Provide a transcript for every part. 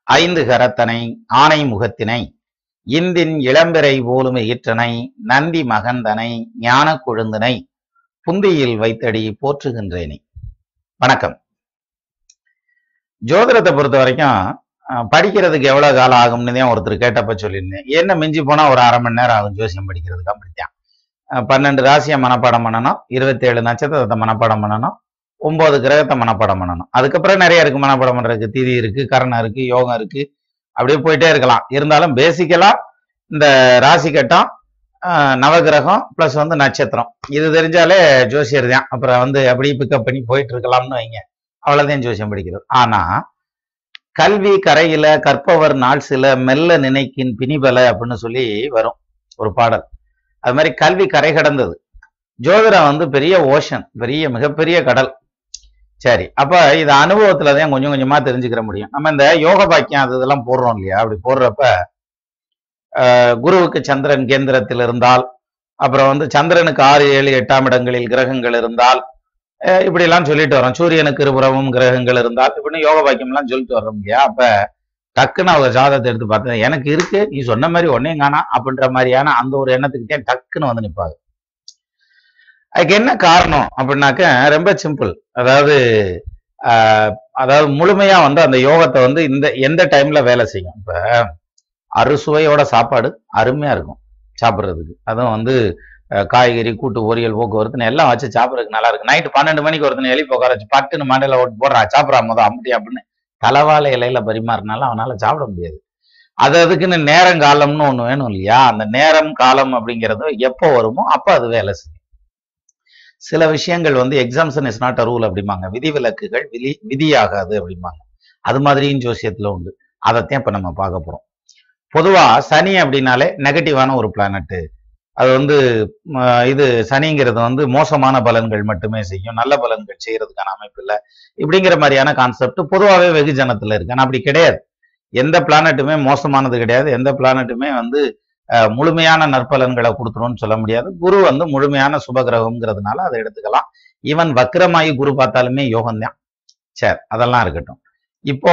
ஐந்து கரத்தனை ஆனை முகத்தினை இந்தின் இளம்பிறை போலும் ஈற்றனை நந்தி மகந்தனை ஞான கொழுந்தனை புந்தியில் வைத்தடி போற்றுகின்றேனே வணக்கம் ஜோதிடத்தை பொறுத்த வரைக்கும் அஹ், படிக்கிறதுக்கு எவ்வளவு காலம் ஆகும்னு தான் ஒருத்தர் கேட்டப்ப சொல்லியிருந்தேன் என்ன மிஞ்சி போனா ஒரு அரை மணி நேரம் ஆகும் ஜோசியம் படிக்கிறதுக்கு அப்படித்தான் அஹ், பன்னெண்டு ராசியை மனப்பாடம் பண்ணணும் இருபத்தேழு நட்சத்திரத்தை மனப்பாடம் பண்ணணும் ஒன்பது கிரகத்தை மனப்பாடம் பண்ணணும் அதுக்கப்புறம் நிறைய இருக்கு மனப்பாடம் பண்றதுக்கு திதி இருக்கு கரணம் இருக்கு யோகம் இருக்கு அப்படியே போயிட்டே இருக்கலாம் இருந்தாலும் பேசிக்கலா இந்த ராசி கட்டம் ஆஹ், நவகிரகம் ப்ளஸ் வந்து நட்சத்திரம் இது தெரிஞ்சாலே ஜோசியர் தான் அப்புறம் வந்து அப்படியே பிக்கப் பண்ணி போயிட்டு இருக்கலாம்னு வைங்க அவ்வளவுதான் ஜோசியம் படிக்கிறது ஆனா கல்வி கரையில கற்பவர் நாள் சில மெல்ல நினைக்கின் பிணிபல அப்படின்னு சொல்லி வரும் ஒரு பாடல் அது மாதிரி கல்வி கரை கடந்தது ஜோதிடம் வந்து பெரிய ஓஷன் பெரிய மிகப்பெரிய கடல் சரி அப்ப இது அனுபவத்துல தான் கொஞ்சம் கொஞ்சமா தெரிஞ்சுக்கிற முடியும் நம்ம இந்த யோக பாக்கியம் அது இதெல்லாம் போடுறோம் இல்லையா அப்படி போடுறப்ப ஆஹ், குருவுக்கு சந்திரன் கேந்திரத்தில் இருந்தால் அப்புறம் வந்து சந்திரனுக்கு ஆறு ஏழு எட்டாம் இடங்களில் கிரகங்கள் இருந்தால் அஹ், இப்படி எல்லாம் சொல்லிட்டு வரோம் சூரியனுக்கு இருபுறமும் கிரகங்கள் இருந்தால் இப்படின்னு யோக பாக்கியம் எல்லாம் சொல்லிட்டு வர்றோம் இல்லையா அப்ப டக்குன்னு அவங்க ஜாதகத்தை எடுத்து பார்த்தேன் எனக்கு இருக்கு நீ சொன்ன மாதிரி ஒன்னையும் காணா அப்படின்ற மாதிரியான அந்த ஒரு எண்ணத்துக்கிட்டே டக்குன்னு வந்து நிற்பாங்க அதுக்கு என்ன காரணம் அப்படின்னாக்க ரொம்ப சிம்பிள் அதாவது ஆஹ், அதாவது முழுமையா வந்து அந்த யோகத்தை வந்து இந்த எந்த டைம்ல வேலை செய்யும் இப்ப அறுசுவையோட சாப்பாடு அருமையா இருக்கும் சாப்பிட்றதுக்கு அதுவும் வந்து அஹ், காய்கறி கூட்டு பொரியல் போக்குவரத்துன்னு எல்லாம் வச்சு சாப்பிட்றதுக்கு நல்லா இருக்கு நைட்டு பன்னெண்டு மணிக்கு ஒருத்தனை எழுப்பி உட்கார வச்சு பட்டுன்னு மண்டையில ஓட்டு போடுறா சாப்பிட்றா மொதல் அப்படி அப்படின்னு தலவாழை இலையில பரிமாறினாலும் அவனால சாப்பிட முடியாது அது அதுக்குன்னு நேரம் காலம்னு ஒண்ணு வேணும் இல்லையா அந்த நேரம் காலம் அப்படிங்கிறது எப்போ வருமோ அப்போ அது வேலை செய்யும் சில விஷயங்கள் வந்து exemption is not a rule அப்படிம்பாங்க விதிவிலக்குகள் விதி விதியாகாது அப்படிம்பாங்க அது மாதிரியும் ஜோசியத்துல உண்டு அதைத்தான் இப்ப நம்ம பார்க்க போறோம் பொதுவா சனி அப்படின்னாலே நெகட்டிவான ஒரு பிளானட் அது வந்து ம, இது சனிங்கிறது வந்து மோசமான பலன்கள் மட்டுமே செய்யும் நல்ல பலன்கள் செய்யறதுக்கான அமைப்பு இல்லை இப்படிங்கிற மாதிரியான கான்செப்ட் பொதுவாகவே வெகுஜனத்துல இருக்கு ஆனா அப்படி கிடையாது எந்த பிளானட்டுமே மோசமானது கிடையாது எந்த பிளானட்டுமே வந்து அஹ், முழுமையான நற்பலன்களை கொடுத்துரும்னு சொல்ல முடியாது குரு வந்து முழுமையான சுபகிரகம்ங்கிறதுனால அதை எடுத்துக்கலாம் ஈவன் வக்ரமாயி குரு பார்த்தாலுமே யோகம்தான் சரி அதெல்லாம் இருக்கட்டும் இப்போ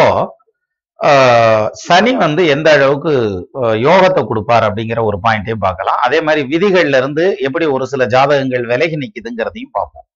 ஆஹ், சனி வந்து எந்த அளவுக்கு ஆஹ், யோகத்தை கொடுப்பார் அப்படிங்கிற ஒரு பாயிண்ட்டையும் பார்க்கலாம் அதே மாதிரி விதிகள்ல இருந்து எப்படி ஒரு சில ஜாதகங்கள் விலகி நிக்குதுங்கிறதையும் பார்ப்போம்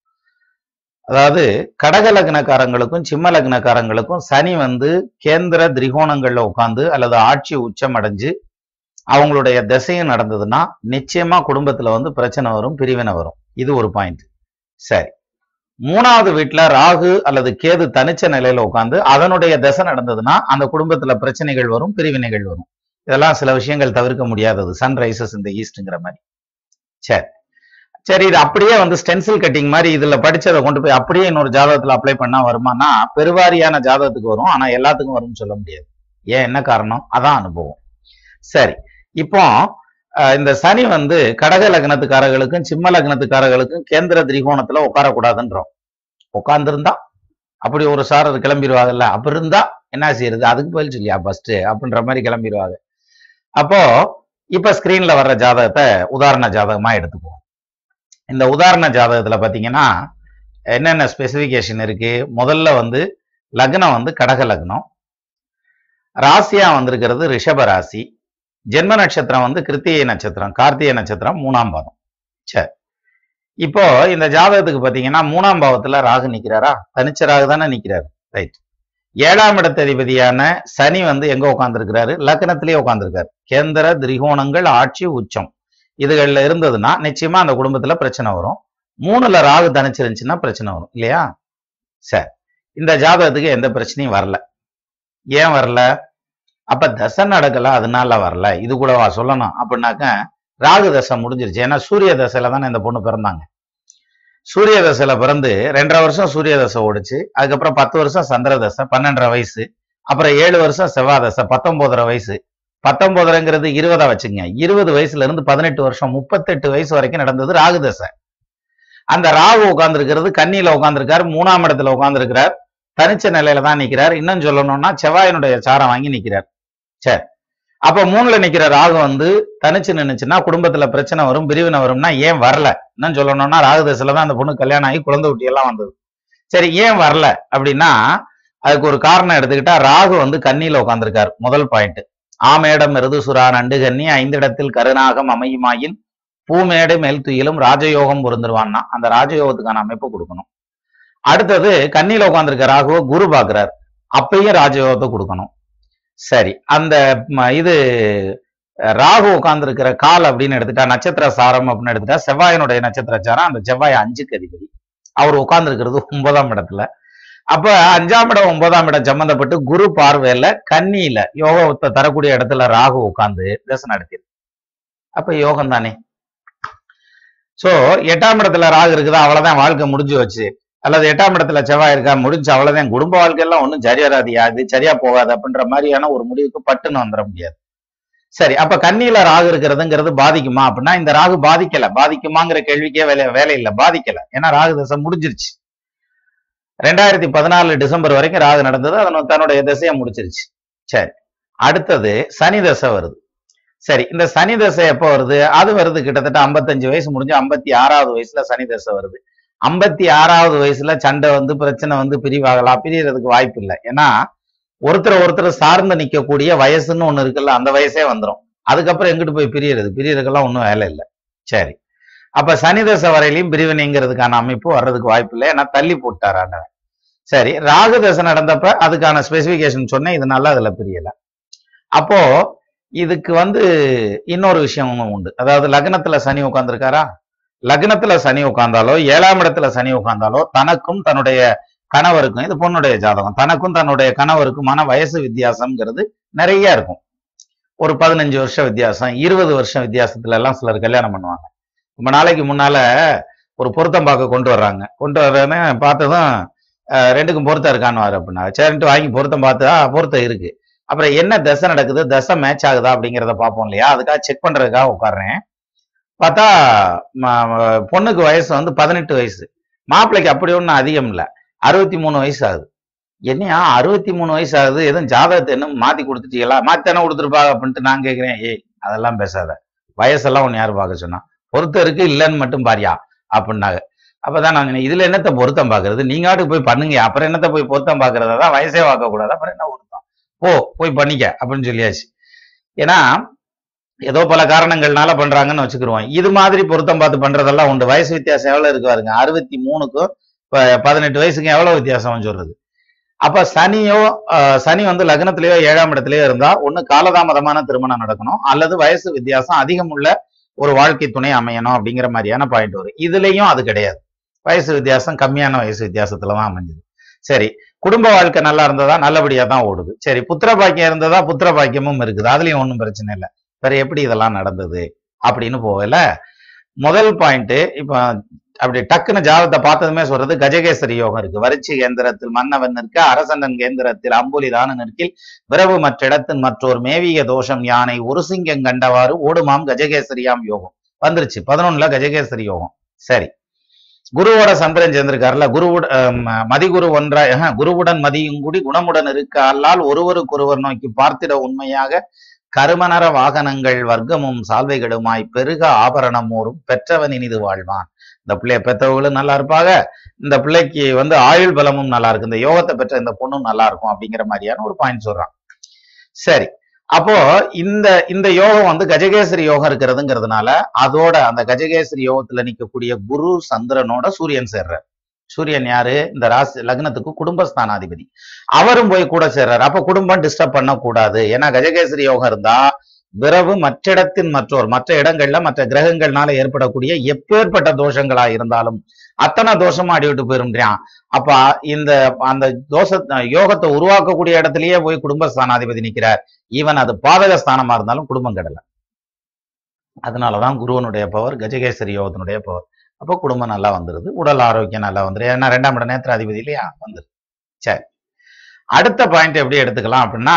அதாவது கடக லக்னக்காரங்களுக்கும் சிம்ம லக்னக்காரங்களுக்கும் சனி வந்து கேந்திர திரிகோணங்கள்ல உட்கார்ந்து அல்லது ஆட்சி உச்சம் அடைஞ்சு அவங்களுடைய திசையும் நடந்ததுன்னா நிச்சயமா குடும்பத்துல வந்து பிரச்சனை வரும் பிரிவினை வரும் இது ஒரு பாயிண்ட் சரி மூணாவது வீட்டுல ராகு அல்லது கேது தனிச்ச நிலையில உட்கார்ந்து அதனுடைய திசை நடந்ததுன்னா அந்த குடும்பத்துல பிரச்சனைகள் வரும் பிரிவினைகள் வரும் இதெல்லாம் சில விஷயங்கள் தவிர்க்க முடியாதது சன் ரைசஸ் இந்த ஈஸ்ட்ங்கிற மாதிரி சரி சரி இது அப்படியே வந்து ஸ்டென்சில் கட்டிங் மாதிரி இதுல படிச்சதை கொண்டு போய் அப்படியே இன்னொரு ஜாதகத்துல அப்ளை பண்ணா வருமானா பெருவாரியான ஜாதகத்துக்கு வரும் ஆனா எல்லாத்துக்கும் வரும்னு சொல்ல முடியாது ஏன் என்ன காரணம் அதான் அனுபவம் சரி இப்போ அஹ், இந்த சனி வந்து கடக லக்னத்துக்காரர்களுக்கும் சிம்ம லக்னத்துக்காரர்களுக்கும் கேந்திர திரிகோணத்துல உட்காரக்கூடாதுன்றோம் உட்கார்ந்திருந்தா அப்படி ஒரு சாரர் கிளம்பிடுவாங்கல்ல அப்படி இருந்தா என்ன செய்யறது அதுக்கு பதில் சொல்லியா ஃபர்ஸ்ட் அப்படின்ற மாதிரி கிளம்பிடுவாங்க அப்போ இப்ப ஸ்கிரீன்ல வர்ற ஜாதகத்தை உதாரண ஜாதகமா எடுத்துக்குவோம் இந்த உதாரண ஜாதகத்துல பாத்தீங்கன்னா என்னென்ன ஸ்பெசிபிகேஷன் இருக்கு முதல்ல வந்து லக்னம் வந்து கடக லக்னம் ராசியா வந்திருக்கிறது ரிஷப ராசி ஜென்ம நட்சத்திரம் வந்து கிருத்திகை நட்சத்திரம் கார்த்திகை நட்சத்திரம் மூணாம் பாதம் சரி இப்போ இந்த ஜாதகத்துக்கு பாத்தீங்கன்னா மூணாம் பாவத்துல ராகு நிக்கிறாரா தனிச்ச ராகு தானே நிக்கிறாரு ரைட் ஏழாம் இடத்ததிபதியான சனி வந்து எங்க உட்கார்ந்துருக்கிறாரு லக்னத்திலேயே உட்கார்ந்துருக்காரு கேந்திர திரிகோணங்கள் ஆட்சி உச்சம் இதுகள்ல இருந்ததுன்னா நிச்சயமா அந்த குடும்பத்துல பிரச்சனை வரும் மூணுல ராகு தனிச்சிருந்துச்சுன்னா பிரச்சனை வரும் இல்லையா சரி இந்த ஜாதகத்துக்கு எந்த பிரச்சனையும் வரல ஏன் வரல அப்ப தசை நடக்கல அதனால வரல இது கூடவா சொல்லணும் அப்படின்னாக்க ராகு தசை முடிஞ்சிருச்சு ஏன்னா சூரிய தசையில தானே இந்த பொண்ணு பிறந்தாங்க சூரிய தசையில பிறந்து ரெண்டரை வருஷம் சூரிய தசை ஓடுச்சு அதுக்கப்புறம் பத்து வருஷம் சந்திர தசை பன்னெண்டரை வயசு அப்புறம் ஏழு வருஷம் செவ்வாய் தசை பத்தொன்பதரை வயசு பத்தொன்பதரைங்கிறது இருபதா வச்சுங்க இருபது வயசுல இருந்து பதினெட்டு வருஷம் முப்பத்தெட்டு வயசு வரைக்கும் நடந்தது ராகு தசை அந்த ராகு உட்கார்ந்துருக்கிறது கன்னியில உட்கார்ந்துருக்காரு மூணாம் இடத்துல உட்கார்ந்துருக்கிறார் தனிச்ச நிலையில தான் நிக்கிறார் இன்னும் சொல்லணும்னா செவ்வாயினுடைய சாரம் வாங்கி நிக்கிறார் சரி அப்ப மூணுல நிக்கிற ராகு வந்து தனிச்சு நின்னுச்சுன்னா குடும்பத்துல பிரச்சனை வரும் பிரிவினை வரும்னா ஏன் வரல இன்னும் சொல்லணும்னா ராகு தசையில தான் அந்த பொண்ணு கல்யாணம் ஆகி குழந்தை குட்டி எல்லாம் வந்தது சரி ஏன் வரல அப்படின்னா அதுக்கு ஒரு காரணம் எடுத்துக்கிட்டா ராகு வந்து கன்னியில உட்கார்ந்திருக்காரு முதல் பாயிண்ட் ஆமேடம் மிருதுசுரா நண்டு கன்னி ஐந்திடத்தில் கருநாகம் அமையுமாயின் பூமேடு மேல் துயிலும் ராஜயோகம் பொருந்துருவான்னா அந்த ராஜயோகத்துக்கான அமைப்பு கொடுக்கணும் அடுத்தது கன்னியில உட்கார்ந்திருக்க ராகுவை குரு பாக்குறார் அப்பயும் ராஜயோகத்தை கொடுக்கணும் சரி அந்த ம, இது அஹ், ராகு உட்கார்ந்திருக்கிற கால் அப்படின்னு எடுத்துட்டா நட்சத்திர சாரம் அப்படின்னு எடுத்துட்டா செவ்வாயினுடைய நட்சத்திர சாரம் அந்த செவ்வாய் அஞ்சுக்கு அதிபதி அவர் உட்கார்ந்திருக்கிறது ஒன்பதாம் இடத்துல அப்ப அஞ்சாம் இடம் ஒன்பதாம் இடம் சம்பந்தப்பட்டு குரு பார்வையில கன்னியில யோகத்தை தரக்கூடிய இடத்துல ராகு உட்கார்ந்து தசை நடத்தியது அப்ப யோகம் தானே சோ எட்டாம் இடத்துல ராகு இருக்குதா அவ்வளவுதான் வாழ்க்கை முடிஞ்சு வச்சு அல்லது எட்டாம் இடத்துல செவ்வாய் இருக்கா முடிஞ்சு அவ்வளவுதான் குடும்ப வாழ்க்கை எல்லாம் ஒன்றும் சரியா வராதியா இது சரியா போகாது அப்படின்ற மாதிரியான ஒரு முடிவுக்கு பட்டுன்னு வந்துட முடியாது சரி அப்ப கன்னியில ராகு இருக்கிறதுங்கிறது பாதிக்குமா அப்படின்னா இந்த ராகு பாதிக்கல பாதிக்குமாங்கிற கேள்விக்கே வேலை வேலை இல்லை பாதிக்கல ஏன்னா ராகு தசை முடிஞ்சிருச்சு ரெண்டாயிரத்தி பதினாலு டிசம்பர் வரைக்கும் ராகு நடந்தது அதன் தன்னுடைய திசையை முடிச்சிருச்சு சரி அடுத்தது சனி தசை வருது சரி இந்த சனி தசை எப்போ வருது அது வருது கிட்டத்தட்ட 55 வயசு முடிஞ்சு ஐம்பத்தி ஆறாவது வயசுல சனி தசை வருது ஐம்பத்தி ஆறாவது வயசுல சண்டை வந்து பிரச்சனை வந்து பிரிவாகலாம் பிரியறதுக்கு வாய்ப்பு இல்லை ஏன்னா ஒருத்தர் ஒருத்தர் சார்ந்து நிக்கக்கூடிய வயசுன்னு ஒண்ணு இருக்குல்ல அந்த வயசே வந்துடும் அதுக்கப்புறம் எங்கிட்டு போய் பிரியறது பிரியறதுக்கெல்லாம் ஒன்றும் வேலை இல்லை சரி அப்ப சனி தசை வரையிலையும் பிரிவினைங்கிறதுக்கான அமைப்பு வர்றதுக்கு வாய்ப்பு இல்லை ஏன்னா தள்ளி போட்டார் ஆண்டவன் சரி ராகு தசை நடந்தப்ப அதுக்கான ஸ்பெசிபிகேஷன் சொன்னேன் இதனால அதுல பிரியல அப்போ இதுக்கு வந்து இன்னொரு விஷயம் ஒண்ணு உண்டு அதாவது லக்னத்துல சனி உட்கார்ந்திருக்காரா லக்னத்துல சனி உட்கார்ந்தாலோ ஏழாம் இடத்துல சனி உட்கார்ந்தாலோ தனக்கும் தன்னுடைய கணவருக்கும் இது பொண்ணுடைய ஜாதகம் தனக்கும் தன்னுடைய கணவருக்குமான வயசு வித்தியாசம்ங்கிறது நிறைய இருக்கும் ஒரு பதினஞ்சு வருஷம் வித்தியாசம் இருபது வருஷம் வித்தியாசத்துல எல்லாம் சிலர் கல்யாணம் பண்ணுவாங்க ரொம்ப நாளைக்கு முன்னால ஒரு பொருத்தம் பார்க்க கொண்டு வர்றாங்க கொண்டு வர்றேன்னு பார்த்ததும் அஹ், ரெண்டுக்கும் பொருத்தம் இருக்கான்னு அப்படின்னா சரின்ட்டு வாங்கி பொருத்தம் பார்த்தா பொருத்தம் இருக்கு அப்புறம் என்ன தசை நடக்குது தசை மேட்ச் ஆகுதா அப்படிங்கிறத பார்ப்போம் இல்லையா அதுக்காக செக் பண்றதுக்காக உட்கார்றேன் பார்த்தா ம- ம- பொண்ணுக்கு வயசு வந்து பதினெட்டு வயசு மாப்பிள்ளைக்கு அப்படி ஒன்றும் அதிகம் இல்லை அறுபத்தி மூணு வயசு ஆகுது என்னையா அறுபத்தி மூணு வயசு ஆகுது எதுவும் ஜாதகத்தை என்ன மாத்தி கொடுத்துட்டீங்களா மாத்தி தானே கொடுத்துருப்பாங்க அப்படின்ட்டு நான் கேட்கிறேன் ஏய் அதெல்லாம் பேசாத வயசெல்லாம் ஒன்று யார் பார்க்க சொன்னா பொருத்தம் இருக்கு இல்லைன்னு மட்டும் பாரியா அப்படின்னாங்க அப்பதான் நான் சொன்னேன், இதுல என்னத்த பொருத்தம் பாக்குறது நீங்க ஆட்டுக்கு போய் பண்ணுங்க அப்புறம் என்னத்த போய் பொருத்தம் பாக்குறதா தான் வயசே பார்க்க கூடாது அப்புறம் என்ன பொருத்தம் போ போய் பண்ணிக்க அப்படின்னு சொல்லியாச்சு ஏன்னா ஏதோ பல காரணங்கள்னால பண்றாங்கன்னு வச்சுக்கிருவோம் இது மாதிரி பொருத்தம் பார்த்து பண்றதெல்லாம் உண்டு வயசு வித்தியாசம் எவ்வளவு இருக்கு பாருங்க அறுபத்தி மூணுக்கும் ப- பதினெட்டு வயசுக்கும் எவ்வளவு வித்தியாசம் சொல்றது அப்ப சனியோ அஹ், சனி வந்து லக்னத்திலேயோ ஏழாம் இடத்திலேயோ இருந்தா ஒண்ணு காலதாமதமான திருமணம் நடக்கணும் அல்லது வயசு வித்தியாசம் அதிகம் உள்ள ஒரு வாழ்க்கை துணை அமையணும் அப்படிங்கிற மாதிரியான பாயிண்ட் வரும் இதுலயும் அது கிடையாது வயசு வித்தியாசம் கம்மியான வயசு வித்தியாசத்துல தான் அமைஞ்சது சரி குடும்ப வாழ்க்கை நல்லா இருந்ததா நல்லபடியா தான் ஓடுது சரி புத்திர பாக்கியம் இருந்ததா புத்திர பாக்கியமும் இருக்குது அதுலயும் ஒன்றும் பிரச்சனை இல்லை வேற எப்படி இதெல்லாம் நடந்தது அப்படின்னு போகல முதல் பாயிண்ட் இப்போ அப்படி டக்குன்னு ஜாதகத்தை பார்த்ததுமே சொல்றது கஜகேசரி யோகம் இருக்கு வரிச்சி கேந்திரத்தில் மன்னவன் நிற்க அரசனன் கேந்திரத்தில் அம்புலிதான நிற்கில் விரவு மற்றிடத்தின் மற்றோர் மேவிய தோஷம் யானை ஒரு சிங்கம் கண்டவாறு ஓடுமாம் கஜகேசரியாம் யோகம் வந்துருச்சு பதினொன்னுல கஜகேசரி யோகம் சரி குருவோட சந்திரன் சேர்ந்திருக்காருல குருவுட அஹ், ம- மதிகுரு ஒன்றாய் அஹ், குருவுடன் மதியும் கூடி குணமுடன் இருக்க அல்லால் ஒருவருக்கொருவர் நோக்கி பார்த்திட உண்மையாக கருமணர வாகனங்கள் வர்க்கமும் சால்வைகளுமாய் பெருக ஆபரணம் ஊறும் பெற்றவன் இனிது வாழ்வான் இந்த பிள்ளைய பெற்றவங்களும் நல்லா இருப்பாங்க இந்த பிள்ளைக்கு வந்து ஆயுள் பலமும் நல்லா இருக்கு இந்த யோகத்தை பெற்ற இந்த பொண்ணும் நல்லா இருக்கும் அப்படிங்கிற மாதிரியான ஒரு பாயிண்ட் சொல்றான் சரி அப்போ இந்த இந்த யோகம் வந்து கஜகேசரி யோகம் இருக்கிறதுங்கிறதுனால அதோட அந்த கஜகேசரி யோகத்துல நிக்கக்கூடிய குரு சந்திரனோட சூரியன் சேர்றார் சூரியன் யாரு இந்த ராசி லக்னத்துக்கு குடும்பஸ்தானாதிபதி அவரும் போய் கூட சேர்றாரு அப்ப குடும்பம் டிஸ்டர்ப் பண்ணக்கூடாது ஏன்னா கஜகேசரி யோகம் இருந்தா விரவு மற்றிடத்தின் மற்றோர் மற்ற இடங்கள்ல மற்ற கிரகங்கள்னால ஏற்படக்கூடிய எப்பேற்பட்ட தோஷங்களா இருந்தாலும் அத்தனை தோஷமா அடி விட்டு போயிருந்தான் அப்ப இந்த அந்த தோஷ யோகத்தை உருவாக்கக்கூடிய இடத்துலயே போய் குடும்பஸ்தானாதிபதி நிக்கிறார் ஈவன் அது பாதக ஸ்தானமா இருந்தாலும் குடும்பம் கெடல அதனாலதான் குருவனுடைய பவர் கஜகேசரி யோகத்தினுடைய பவர் அப்போ குடும்பம் நல்லா வந்துருது உடல் ஆரோக்கியம் நல்லா வந்துருது ஏன்னா ரெண்டாம் இடம் நேத்திர அதிபதி இல்லையா வந்துரு சரி அடுத்த பாயிண்ட் எப்படி எடுத்துக்கலாம் அப்படின்னா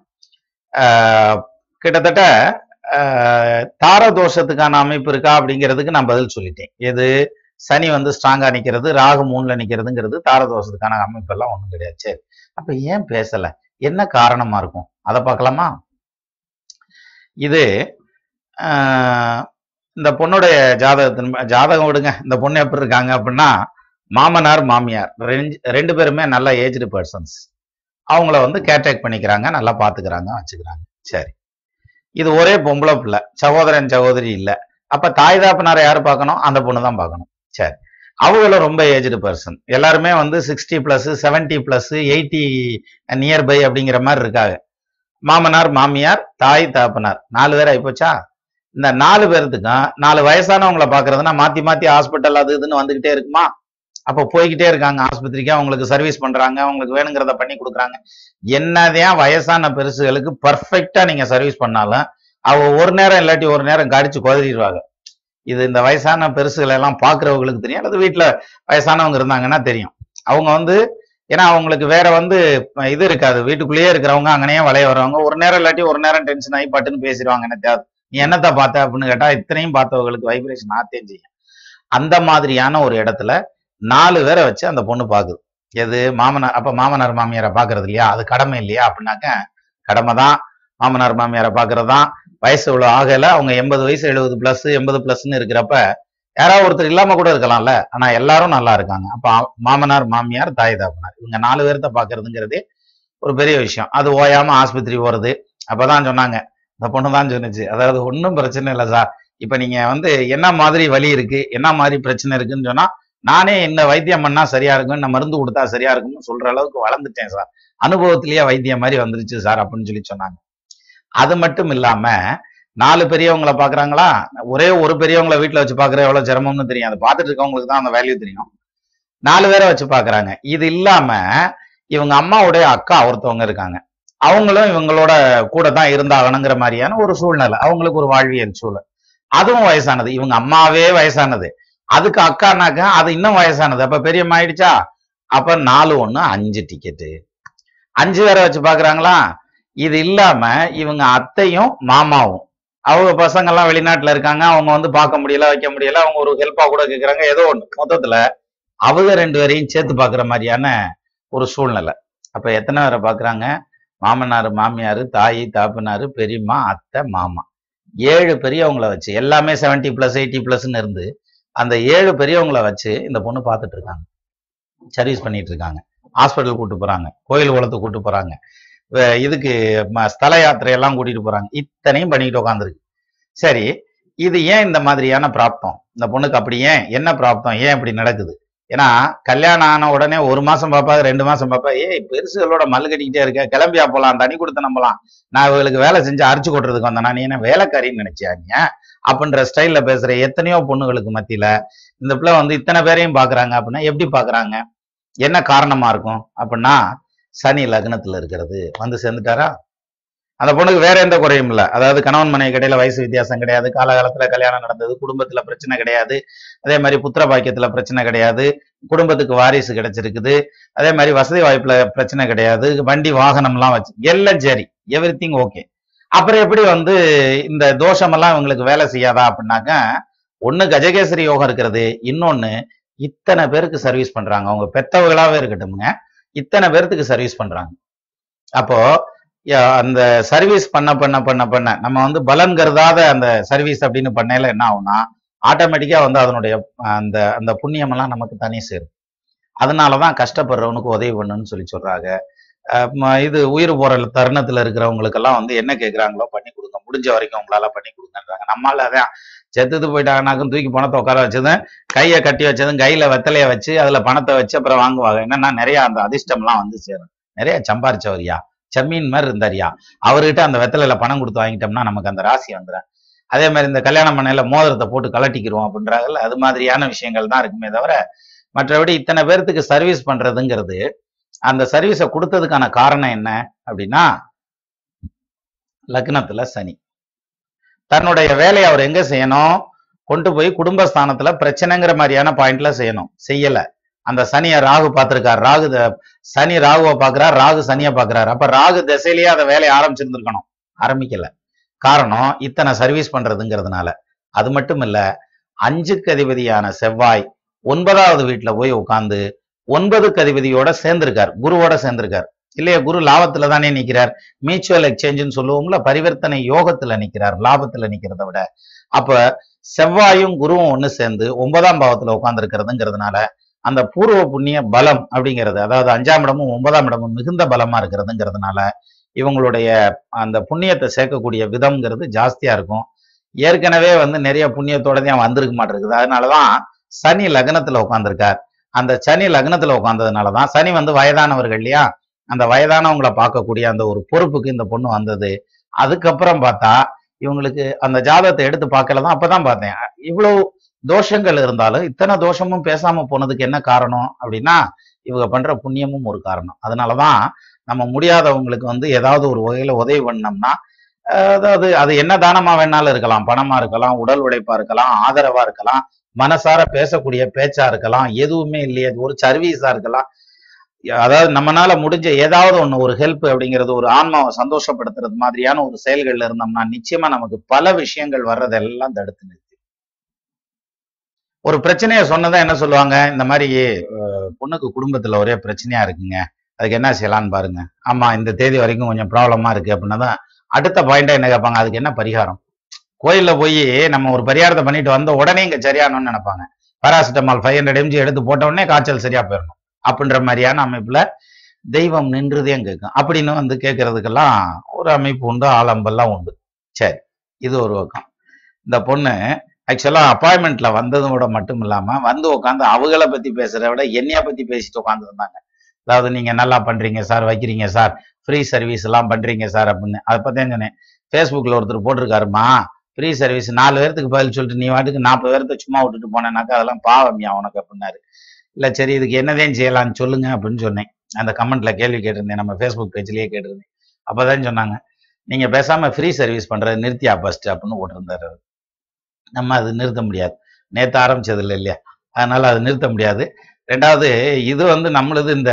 ஆஹ், கிட்டத்தட்ட ஆஹ், தார தோஷத்துக்கான அமைப்பு இருக்கா அப்படிங்கிறதுக்கு நான் பதில் சொல்லிட்டேன் எது சனி வந்து ஸ்ட்ராங்கா நிக்கிறது ராகு மூணுல நிக்கிறதுங்கிறது தார தோஷத்துக்கான அமைப்பு எல்லாம் ஒண்ணும் கிடையாது சரி அப்ப ஏன் பேசல என்ன காரணமா இருக்கும் அதை பார்க்கலாமா இது ஆஹ், இந்த பொண்ணுடைய ஜாதகத்தின் ஜாதகம் விடுங்க இந்த பொண்ணு எப்படி இருக்காங்க அப்படின்னா மாமனார் மாமியார் ரெண்டு ரெண்டு பேருமே நல்ல ஏஜ்டு பர்சன்ஸ் அவங்கள வந்து கேர்டேக் பண்ணிக்கிறாங்க நல்லா பாத்துக்கிறாங்க வச்சுக்கிறாங்க சரி இது ஒரே பொம்பளை பிள்ளை சகோதரன் சகோதரி இல்ல அப்ப தாய் தாப்பனாரை யாரு பார்க்கணும் அந்த பொண்ணு தான் பார்க்கணும் சரி அவங்களும் ரொம்ப ஏஜ்டு பர்சன் எல்லாருமே வந்து sixty plus seventy plus eighty nearby அப்படிங்கிற மாதிரி இருக்காங்க மாமனார் மாமியார் தாய் தாப்பனார் நாலு பேர் ஆயிப்போச்சா இந்த நாலு பேர்த்துக்கும் நாலு வயசானவங்களை பாக்குறதுன்னா மாத்தி மாத்தி ஹாஸ்பிட்டல் அது இதுன்னு வந்துகிட்டே இருக்குமா அப்ப போய்கிட்டே இருக்காங்க ஆஸ்பத்திரிக்கு அவங்களுக்கு சர்வீஸ் பண்றாங்க அவங்களுக்கு வேணுங்கிறத பண்ணி கொடுக்குறாங்க என்னதான் வயசான பெருசுகளுக்கு பர்ஃபெக்டா நீங்க சர்வீஸ் பண்ணாலும் அவ ஒரு நேரம் இல்லாட்டி ஒரு நேரம் கடிச்சு குதறிடுவாங்க இது இந்த வயசான பெருசுகளை எல்லாம் பாக்குறவங்களுக்கு தெரியும் அல்லது வீட்டுல வயசானவங்க இருந்தாங்கன்னா தெரியும் அவங்க வந்து ஏன்னா அவங்களுக்கு வேற வந்து இது இருக்காது வீட்டுக்குள்ளேயே இருக்கிறவங்க அங்கனே வளைய வரவங்க ஒரு நேரம் இல்லாட்டி ஒரு நேரம் டென்ஷன் ஆகி பட்டுன்னு பேசிடுவாங்க என்ன தேவை நீ என்னத்த பார்த்த அப்படின்னு கேட்டா இத்தனையும் பார்த்தவங்களுக்கு வைப்ரேஷன் ஆத்தேன் செய்யும் அந்த மாதிரியான ஒரு இடத்துல நாலு பேரை வச்சு அந்த பொண்ணு பாக்குது எது மாமனார் அப்ப மாமனார் மாமியாரை பாக்குறது இல்லையா அது கடமை இல்லையா அப்படின்னாக்க கடமை தான் மாமனார் மாமியாரை பாக்குறது தான் வயசு இவ்வளவு ஆகல அவங்க எண்பது வயசு எழுபது பிளஸ் எண்பது பிளஸ்ன்னு இருக்கிறப்ப யாராவது ஒருத்தர் இல்லாம கூட இருக்கலாம்ல ஆனா எல்லாரும் நல்லா இருக்காங்க அப்ப ஆ- மாமனார் மாமியார் தாய் தாப்பனார் இவங்க நாலு பேர்த்த பாக்குறதுங்கிறதே ஒரு பெரிய விஷயம் அது ஓயாம ஆஸ்பத்திரி போறது அப்பதான் சொன்னாங்க இந்த பொண்ணு தான் சொன்னுச்சு அதாவது ஒன்றும் பிரச்சனை இல்லை சார் இப்ப நீங்க வந்து என்ன மாதிரி வலி இருக்கு என்ன மாதிரி பிரச்சனை இருக்குன்னு சொன்னா நானே இந்த வைத்தியம் பண்ணா சரியா இருக்கும் இந்த மருந்து கொடுத்தா சரியா இருக்கும்னு சொல்ற அளவுக்கு வளர்ந்துட்டேன் சார் அனுபவத்திலேயே வைத்தியம் மாதிரி வந்துருச்சு சார் அப்படின்னு சொல்லி சொன்னாங்க அது மட்டும் இல்லாம நாலு பெரியவங்கள பாக்குறாங்களா ஒரே ஒரு பெரியவங்கள வீட்டுல வச்சு பாக்குற எவ்வளவு சிரமம்னு தெரியும் அதை பார்த்துட்டு இருக்கவங்களுக்கு தான் அந்த வேல்யூ தெரியும் நாலு பேரை வச்சு பாக்குறாங்க இது இல்லாம இவங்க அம்மாவுடைய அக்கா ஒருத்தவங்க இருக்காங்க அவங்களும் இவங்களோட கூட தான் இருந்தாகணுங்கிற மாதிரியான ஒரு சூழ்நிலை அவங்களுக்கு ஒரு வாழ்வியல் சூழல் அதுவும் வயசானது இவங்க அம்மாவே வயசானது அதுக்கு அக்கானாக்க அது இன்னும் வயசானது அப்ப பெரியம்மா ஆயிடுச்சா அப்ப நாலு ஒண்ணு அஞ்சு டிக்கெட்டு அஞ்சு பேரை வச்சு பாக்குறாங்களா இது இல்லாம இவங்க அத்தையும் மாமாவும் அவங்க பசங்க எல்லாம் வெளிநாட்டுல இருக்காங்க அவங்க வந்து பார்க்க முடியல வைக்க முடியல அவங்க ஒரு ஹெல்ப்பா கூட கேக்குறாங்க ஏதோ ஒண்ணு மொத்தத்துல அவங்க ரெண்டு பேரையும் சேர்த்து பாக்குற மாதிரியான ஒரு சூழ்நிலை அப்ப எத்தனை பேரை பாக்குறாங்க மாமனார் மாமியார் தாய் தாப்பனாரு பெரியம்மா அத்தை மாமா ஏழு பெரியவங்கள வச்சு எல்லாமே 70 பிளஸ் எயிட்டி பிளஸ்ன்னு இருந்து அந்த ஏழு பெரியவங்கள வச்சு இந்த பொண்ணு பார்த்துட்டு இருக்காங்க சர்வீஸ் பண்ணிட்டு இருக்காங்க ஹாஸ்பிட்டல் கூட்டு போறாங்க கோயில் குளத்துக்கு கூட்டு போறாங்க வே- இதுக்கு ம- ஸ்தல யாத்திரை எல்லாம் கூட்டிட்டு போறாங்க இத்தனையும் பண்ணிட்டு உட்காந்துருக்கு சரி இது ஏன் இந்த மாதிரியான பிராப்தம் இந்த பொண்ணுக்கு அப்படி ஏன் என்ன பிராப்தம் ஏன் இப்படி நடக்குது ஏன்னா கல்யாணம் ஆன உடனே ஒரு மாசம் பாப்பா ரெண்டு மாசம் பாப்பா ஏய் பெருசுகளோட மல்லு கட்டிக்கிட்டே இருக்க கிளம்பியா போலாம் தனி கொடுத்து நம்பலாம் நான் இவங்களுக்கு வேலை செஞ்சு அரிச்சு கொட்டுறதுக்கு வந்தேன் நீ என்ன வேலைக்காரின்னு நினைச்சியா நீ அப்படின்ற ஸ்டைல்ல பேசுற எத்தனையோ பொண்ணுகளுக்கு மத்தியில இந்த பிள்ளை வந்து இத்தனை பேரையும் பாக்குறாங்க அப்படின்னா எப்படி பாக்குறாங்க என்ன காரணமா இருக்கும் அப்படின்னா சனி லக்னத்துல இருக்கிறது வந்து சேர்ந்துட்டாரா அந்த பொண்ணுக்கு வேற எந்த குறையும் இல்ல அதாவது கணவன் மனைவி இடையில வயசு வித்தியாசம் கிடையாது காலகாலத்துல கல்யாணம் நடந்தது குடும்பத்துல பிரச்சனை கிடையாது அதே மாதிரி புத்திர பாக்கியத்துல பிரச்சனை கிடையாது குடும்பத்துக்கு வாரிசு கிடைச்சிருக்குது அதே மாதிரி வசதி வாய்ப்புல பிரச்சனை கிடையாது வண்டி வாகனம்லாம் வச்சு எல்லாம் சரி எவ்ரி திங் ஓகே அப்புறம் எப்படி வந்து இந்த தோஷமெல்லாம் இவங்களுக்கு வேலை செய்யாதா அப்படின்னாக்க ஒண்ணு கஜகேசரி யோகம் இருக்கிறது இன்னொன்னு இத்தனை பேருக்கு சர்வீஸ் பண்றாங்க அவங்க பெத்தவங்களாவே இருக்கட்டும்ங்க இத்தனை பேர்த்துக்கு சர்வீஸ் பண்றாங்க அப்போ யா- அந்த சர்வீஸ் பண்ண பண்ண பண்ண பண்ண நம்ம வந்து பலன் கருதாத அந்த சர்வீஸ் அப்படின்னு பண்ணையில என்ன ஆகும்னா ஆட்டோமேட்டிக்கா வந்து அதனுடைய அந்த அந்த புண்ணியம் எல்லாம் நமக்கு தனி சேரும் அதனாலதான் கஷ்டப்படுறவனுக்கு உதவி பண்ணுன்னு சொல்லி சொல்றாங்க அஹ் ம- இது உயிர் போற தருணத்துல இருக்கிறவங்களுக்கெல்லாம் வந்து என்ன கேக்குறாங்களோ பண்ணி கொடுங்க முடிஞ்ச வரைக்கும் உங்களால பண்ணி கொடுங்கன்றாங்க நம்மளால அதான் செத்துட்டு போயிட்டாங்கனாக்கும் தூக்கி பணத்தை உட்கார வச்சதும் கையை கட்டி வச்சதும் கையில வெத்தலைய வச்சு அதுல பணத்தை வச்சு அப்புறம் வாங்குவாங்க என்னன்னா நிறைய அந்த அதிர்ஷ்டம்லாம் வந்து சேரும் நிறைய சம்பாரிச்சவரியா செம்மீன் மாதிரி இருந்தாரியா அவர்கிட்ட அந்த வெத்தலையில பணம் கொடுத்து வாங்கிட்டோம்னா நமக்கு அந்த ராசி வந்துடும் அதே மாதிரி இந்த கல்யாணம் பண்ணையில மோதிரத்தை போட்டு கலட்டிக்கிறோம் அப்படின்றாங்கல்ல அது மாதிரியான விஷயங்கள் தான் இருக்குமே தவிர மற்றபடி இத்தனை பேர்த்துக்கு சர்வீஸ் பண்றதுங்கிறது அந்த சர்வீஸை கொடுத்ததுக்கான காரணம் என்ன அப்படின்னா லக்னத்துல சனி தன்னுடைய வேலையை அவர் எங்க செய்யணும் கொண்டு போய் குடும்பஸ்தானத்துல பிரச்சனைங்கிற மாதிரியான பாயிண்ட்ல செய்யணும் செய்யல அந்த சனியை ராகு பார்த்திருக்கார் ராகு த- சனி ராகுவை பார்க்கறார் ராகு சனியை பார்க்கறாரு அப்ப ராகு திசையிலேயே அந்த வேலையை ஆரம்பிச்சிருந்திருக்கணும் ஆரம்பிக்கல காரணம் இத்தனை சர்வீஸ் பண்றதுங்கிறதுனால அது மட்டும் இல்ல அஞ்சுக்கு அதிபதியான செவ்வாய் ஒன்பதாவது வீட்டுல போய் உட்கார்ந்து ஒன்பதுக்கு அதிபதியோட சேர்ந்திருக்கார் குருவோட சேர்ந்திருக்கார் இல்லையா குரு லாபத்துல தானே நிக்கிறார் மியூச்சுவல் எக்ஸ்சேஞ்சுன்னு சொல்லுவோம்ல பரிவர்த்தனை யோகத்துல நிக்கிறார் லாபத்துல நிக்கிறத விட அப்ப செவ்வாயும் குருவும் ஒண்ணு சேர்ந்து ஒன்பதாம் பாவத்துல உட்கார்ந்து இருக்கிறதுங்கிறதுனால அந்த பூர்வ புண்ணிய பலம் அப்படிங்கிறது அதாவது அஞ்சாம் இடமும் ஒன்பதாம் இடமும் மிகுந்த பலமா இருக்கிறதுங்கிறதுனால இவங்களுடைய அந்த புண்ணியத்தை சேர்க்கக்கூடிய விதம்ங்கிறது ஜாஸ்தியா இருக்கும் ஏற்கனவே வந்து நிறைய புண்ணியத்தோட தான் வந்திருக்க மாட்டிருக்குது அதனாலதான் சனி லக்னத்துல உட்காந்துருக்கார் அந்த சனி லக்னத்துல உட்காந்ததுனாலதான் சனி வந்து வயதானவர்கள் இல்லையா அந்த வயதானவங்களை பார்க்கக்கூடிய அந்த ஒரு பொறுப்புக்கு இந்த பொண்ணு வந்தது அதுக்கப்புறம் பார்த்தா இவங்களுக்கு அந்த ஜாதகத்தை எடுத்து பார்க்கல தான் அப்பதான் பார்த்தேன் இவ்வளவு தோஷங்கள் இருந்தாலும் இத்தனை தோஷமும் பேசாம போனதுக்கு என்ன காரணம் அப்படின்னா இவங்க பண்ற புண்ணியமும் ஒரு காரணம் அதனாலதான் நம்ம முடியாதவங்களுக்கு வந்து ஏதாவது ஒரு வகையில உதவி பண்ணோம்னா அஹ் அதாவது அது என்ன தானமா வேணாலும் இருக்கலாம் பணமா இருக்கலாம் உடல் உழைப்பா இருக்கலாம் ஆதரவா இருக்கலாம் மனசார பேசக்கூடிய பேச்சா இருக்கலாம் எதுவுமே இல்லையே அது ஒரு சர்வீஸா இருக்கலாம் அதாவது நம்மனால முடிஞ்ச ஏதாவது ஒண்ணு ஒரு ஹெல்ப் அப்படிங்கிறது ஒரு ஆன்மாவை சந்தோஷப்படுத்துறது மாதிரியான ஒரு செயல்கள்ல இருந்தோம்னா நிச்சயமா நமக்கு பல விஷயங்கள் வர்றதெல்லாம் தடுத்து நிறுத்தி ஒரு பிரச்சனைய சொன்னதா என்ன சொல்லுவாங்க இந்த மாதிரி அஹ், பொண்ணுக்கு குடும்பத்துல ஒரே பிரச்சனையா இருக்குங்க அதுக்கு என்ன செய்யலாம்னு பாருங்க ஆமா இந்த தேதி வரைக்கும் கொஞ்சம் ப்ராப்ளமா இருக்கு அப்படின்னா தான் அடுத்த பாயிண்டா என்ன கேட்பாங்க அதுக்கு என்ன பரிகாரம் கோயில்ல போய் நம்ம ஒரு பரிகாரத்தை பண்ணிட்டு வந்த உடனே இங்க சரியானோம்னு நினைப்பாங்க பாராசிட்டமால் ஃபைவ் ஹண்ட்ரட் எம்ஜி எடுத்து போட்ட உடனே காய்ச்சல் சரியா போயிடணும் அப்படின்ற மாதிரியான அமைப்புல தெய்வம் நின்றுதே கேட்கும் அப்படின்னு வந்து கேட்கறதுக்கெல்லாம் ஒரு அமைப்பு உண்டு ஆலம்பெல்லாம் உண்டு சரி இது ஒரு பக்கம் இந்த பொண்ணு ஆக்சுவலா அப்பாயின்மெண்ட்ல வந்ததோட மட்டும் இல்லாம வந்து உட்காந்து அவங்கள பத்தி பேசுறத விட என்னைய பத்தி பேசிட்டு உட்காந்து இருந்தாங்க அதாவது நீங்க நல்லா பண்றீங்க சார் வைக்கிறீங்க சார் ஃப்ரீ சர்வீஸ் எல்லாம் பண்றீங்க சார் அப்படின்னு அதை பத்தி சொன்னேன் ஃபேஸ்புக்ல ஒருத்தர் போட்டிருக்காருமா ஃப்ரீ சர்வீஸ் நாலு பேர்த்துக்கு பதில் சொல்லிட்டு நீ வாட்டுக்கு நாற்பது பேர்த்த சும்மா விட்டுட்டு போனேனாக்கா அதெல்லாம் பாவம்யா உனக்கு அப்படின்னாரு இல்ல சரி இதுக்கு என்னதான் செய்யலாம்னு சொல்லுங்க அப்படின்னு சொன்னேன் அந்த கமெண்ட்ல கேள்வி கேட்டிருந்தேன் நம்ம ஃபேஸ்புக் பேஜ்லயே கேட்டிருந்தேன் அப்பதான் சொன்னாங்க நீங்க பேசாம ஃப்ரீ சர்வீஸ் பண்றது நிறுத்தியா ஃபர்ஸ்ட் அப்படின்னு போட்டிருந்தாரு அவரு. நம்ம அது நிறுத்த முடியாது நேத்து ஆரம்பிச்சது இல்லை இல்லையா அதனால அது நிறுத்த முடியாது ரெண்டாவது இது வந்து நம்மளது இந்த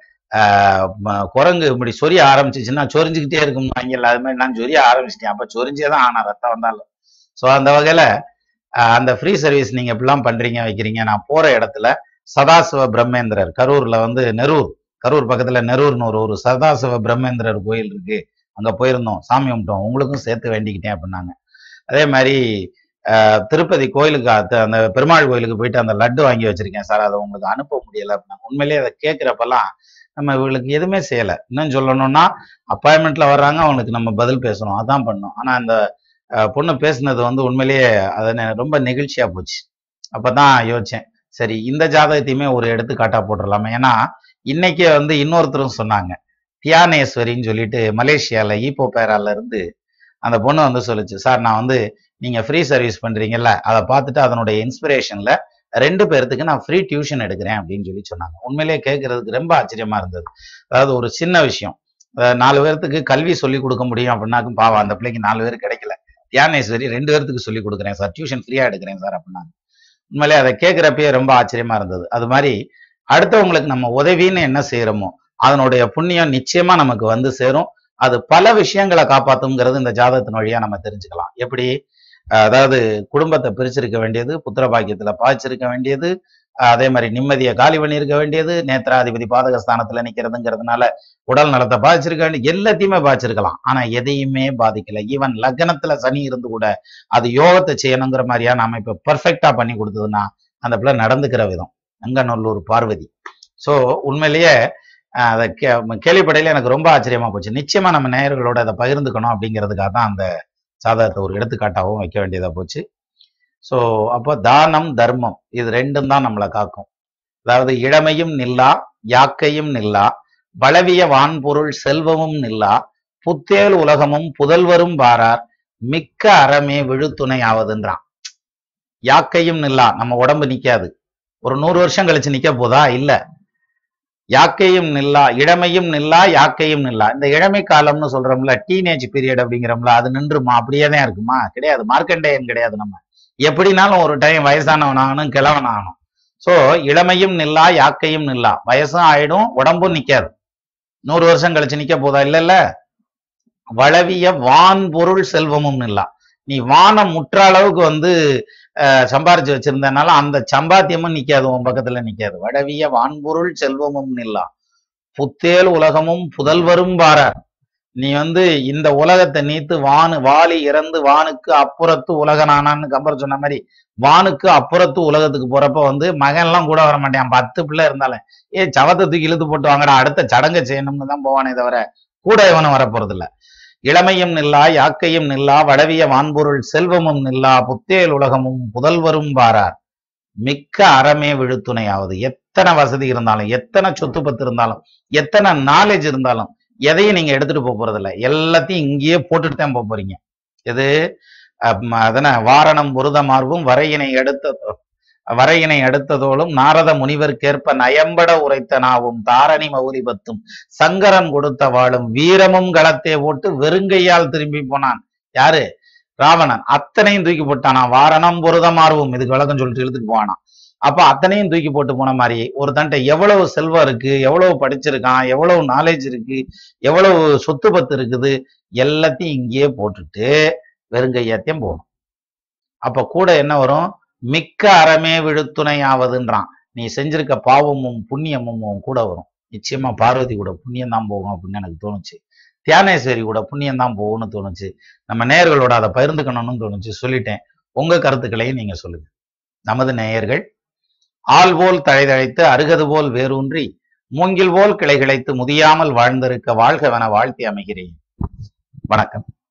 ஆஹ், ம- குரங்கு இப்படி சொரிய ஆரம்பிச்சிச்சுன்னா சொரிஞ்சுக்கிட்டே இருக்கும் வாங்கல அது மாதிரி நான் சொரிய ஆரம்பிச்சிட்டேன் அப்ப சொரிஞ்சே தான் ஆனா ரத்தம் வந்தாலும் ஸோ அந்த வகையில ஆஹ், அந்த ஃப்ரீ சர்வீஸ் நீங்க இப்படிலாம் பண்றீங்க வைக்கிறீங்க நான் போற இடத்துல சதாசிவ பிரம்மேந்திரர் கரூர்ல வந்து நெரூர் கரூர் பக்கத்துல நெரூர்னு ஒரு ஒரு சதாசிவ பிரம்மேந்திரர் கோயில் இருக்கு அங்க போயிருந்தோம் சாமி கும்பிட்டோம் உங்களுக்கும் சேர்த்து வேண்டிக்கிட்டேன் அப்படின்னாங்க அதே மாதிரி ஆஹ், திருப்பதி கோயிலுக்கு அத்த- அந்த பெருமாள் கோயிலுக்கு போயிட்டு அந்த லட்டு வாங்கி வச்சிருக்கேன் சார் அதை உங்களுக்கு அனுப்ப முடியல அப்படின்னா உண்மையிலேயே அதை கேட்கிறப்பெல்லாம் நம்ம இவங்களுக்கு எதுவுமே செய்யல இன்னும் சொல்லணும்னா அப்பாயின்மெண்ட்ல வர்றாங்க அவங்களுக்கு நம்ம பதில் பேசணும் அதான் பண்ணோம் ஆனா அந்த ஆஹ், பொண்ணு பேசுனது வந்து உண்மையிலேயே அது நெ- ரொம்ப நெகிழ்ச்சியா போச்சு அப்பதான் யோசிச்சேன் சரி இந்த ஜாதகத்தையுமே ஒரு எடுத்துக்காட்டா போட்டுடலாமே ஏன்னா இன்னைக்கே வந்து இன்னொருத்தரும் சொன்னாங்க தியானேஸ்வரின்னு சொல்லிட்டு மலேசியால ஈப்போ பேரால இருந்து அந்த பொண்ணு வந்து சொல்லுச்சு சார் நான் வந்து நீங்க ஃப்ரீ சர்வீஸ் பண்றீங்கல்ல அதை பார்த்துட்டு அதனுடைய இன்ஸ்பிரேஷன்ல ரெண்டு பேர்த்துக்கு நான் ஃப்ரீ டியூஷன் எடுக்கிறேன் அப்படின்னு சொல்லி சொன்னாங்க உண்மையிலேயே கேட்கறதுக்கு ரொம்ப ஆச்சரியமா இருந்தது அதாவது ஒரு சின்ன விஷயம் அதாவது நாலு பேர்த்துக்கு கல்வி சொல்லி கொடுக்க முடியும் அப்படின்னாக்கும் பாவம் அந்த பிள்ளைக்கு நாலு பேர் கிடைக்கல தியானேஸ்வரி ரெண்டு பேர்த்துக்கு சொல்லி கொடுக்குறேன் சார் டியூஷன் ஃப்ரீயா எடுக்கிறேன் சார் அப்படின்னாங்க உண்மையிலே அதை கேட்கிறப்பயே ரொம்ப ஆச்சரியமா இருந்தது அது மாதிரி அடுத்தவங்களுக்கு நம்ம உதவின்னு என்ன செய்யறோமோ அதனுடைய புண்ணியம் நிச்சயமா நமக்கு வந்து சேரும் அது பல விஷயங்களை காப்பாத்துங்கிறது இந்த ஜாதகத்தின் வழியா நம்ம தெரிஞ்சுக்கலாம் எப்படி அஹ் அதாவது குடும்பத்தை பிரிச்சிருக்க வேண்டியது புத்திர பாக்கியத்துல பாய்ச்சிருக்க வேண்டியது அஹ் அதே மாதிரி நிம்மதியை காலி பண்ணியிருக்க வேண்டியது நேத்திராதிபதி பாதகஸ்தானத்துல நிக்கிறதுங்கிறதுனால உடல் நலத்தை பாதிச்சிருக்க வேண்டிய எல்லாத்தையுமே பாதிச்சிருக்கலாம் ஆனா எதையுமே பாதிக்கல ஈவன் லக்னத்துல சனி இருந்து கூட அது யோகத்தை செய்யணுங்கிற மாதிரியான அமைப்பை பெர்ஃபெக்டா பண்ணி கொடுத்ததுன்னா அந்த பிள்ளை நடந்துக்கிற விதம் அங்கநல்லூர் பார்வதி ஸோ உண்மையிலேயே அஹ், அதை கே கேள்விப்படையில எனக்கு ரொம்ப ஆச்சரியமா போச்சு நிச்சயமா நம்ம நேயர்களோட அதை பகிர்ந்துக்கணும் அப்படிங்கிறதுக்காக தான் அந்த சாதகத்தை ஒரு எடுத்துக்காட்டாகவும் வைக்க வேண்டியதா போச்சு ஸோ அப்போ தானம் தர்மம் இது ரெண்டும் தான் நம்மளை காக்கும் அதாவது இளமையும் நில்லா யாக்கையும் நில்லா வளவிய வான்பொருள் செல்வமும் நில்லா புத்தேல் உலகமும் புதல்வரும் வாரார் மிக்க அறமே விழுத்துணை ஆவதுன்றான் யாக்கையும் நில்லா நம்ம உடம்பு நிக்காது ஒரு நூறு வருஷம் கழிச்சு நிக்க போதா இல்ல யாக்கையும் நில்லா இளமையும் நில்லா யாக்கையும் நில்லா இந்த இளமை காலம்னு சொல்றோம்ல டீனேஜ் பீரியட் அப்படிங்கிறோம்ல அது நின்றுமா அப்படியே தான் இருக்குமா கிடையாது மார்க்கண்டேயன் கிடையாது நம்ம எப்படினாலும் ஒரு டைம் வயசானவன் ஆகணும் கிழவன் ஆகணும் சோ இளமையும் நில்லா யாக்கையும் நில்லா வயசும் ஆயிடும் உடம்பும் நிக்காது நூறு வருஷம் கழிச்சு நிக்க போதா இல்ல இல்ல வளவிய வான் பொருள் செல்வமும் நில்லா நீ வானம் முற்ற அளவுக்கு வந்து அஹ், சம்பாரிச்சு வச்சிருந்தனால அந்த சம்பாத்தியமும் நிக்காது உன் பக்கத்துல நிக்காது வடவிய வான்பொருள் செல்வமும் நில்லா புத்தேல் உலகமும் புதல்வரும் வாரார் நீ வந்து இந்த உலகத்தை நீத்து வானு வாலி இறந்து வானுக்கு அப்புறத்து உலகனானான்னு கம்பர் சொன்ன மாதிரி வானுக்கு அப்புறத்து உலகத்துக்கு போறப்ப வந்து மகன்லாம் கூட வர மாட்டான் பத்து பிள்ளை இருந்தாலும் ஏ சவத்தை தூக்கி இழுத்து போட்டு வாங்கடா அடுத்த சடங்கை செய்யணும்னு தான் போவானே தவிர கூட இவனும் வரப்போறது இல்ல இளமையும் நில்லா யாக்கையும் நில்லா வடவிய வான்பொருள் செல்வமும் நில்லா புத்தேல் உலகமும் புதல்வரும் வாரார் மிக்க அறமே விழுத்துணையாவது எத்தனை வசதி இருந்தாலும் எத்தனை சொத்து பத்து இருந்தாலும் எத்தனை நாலேஜ் இருந்தாலும் எதையும் நீங்க எடுத்துட்டு போக போறது இல்ல எல்லாத்தையும் இங்கேயே போட்டுட்டு தான் போக போறீங்க எது அஹ் அதன வாரணம் புருத மார்பும் வரையினை எடுத்த வரையினை அடுத்ததோளும் நாரத முனிவர்க்கேற்ப நயம்பட உரைத்த நாவும் தாரணி மௌலிபத்தும் சங்கரன் கொடுத்த வாளும் வீரமும் களத்தே போட்டு வெறுங்கையால் திரும்பி போனான் யாரு ராவணன் அத்தனையும் தூக்கி போட்டானா வாரணம் புரத மார்பும் இதுக்கு விளக்கம் சொல்லிட்டு இழுத்துட்டு போவானா அப்ப அத்தனையும் தூக்கி போட்டு போன மாதிரி ஒரு தண்டை எவ்வளவு செல்வம் இருக்கு எவ்வளவு படிச்சிருக்கான் எவ்வளவு நாலேஜ் இருக்கு எவ்வளவு சொத்து பத்து இருக்குது எல்லாத்தையும் இங்கேயே போட்டுட்டு வெறுங்கையாத்தையும் போகணும் அப்ப கூட என்ன வரும் மிக்க அறமே விழுத்துணை ஆவதுன்றான் நீ செஞ்சிருக்க பாவமும் புண்ணியமும் உன் கூட வரும் நிச்சயமா பார்வதி கூட புண்ணியம் தான் போகும் அப்படின்னு எனக்கு தோணுச்சு தியானேஸ்வரி கூட புண்ணியம் தான் போகும்னு தோணுச்சு நம்ம நேயர்களோட அதை பகிர்ந்துக்கணும்னு தோணுச்சு சொல்லிட்டேன் உங்க கருத்துக்களையும் நீங்க சொல்லுங்க நமது நேயர்கள் ஆள் போல் தழைதழைத்து அருகது போல் வேரூன்றி மூங்கில் போல் கிளை கிளைத்து முதியாமல் வாழ்ந்திருக்க வாழ்கவென வாழ்த்தி அமைகிறேன் வணக்கம்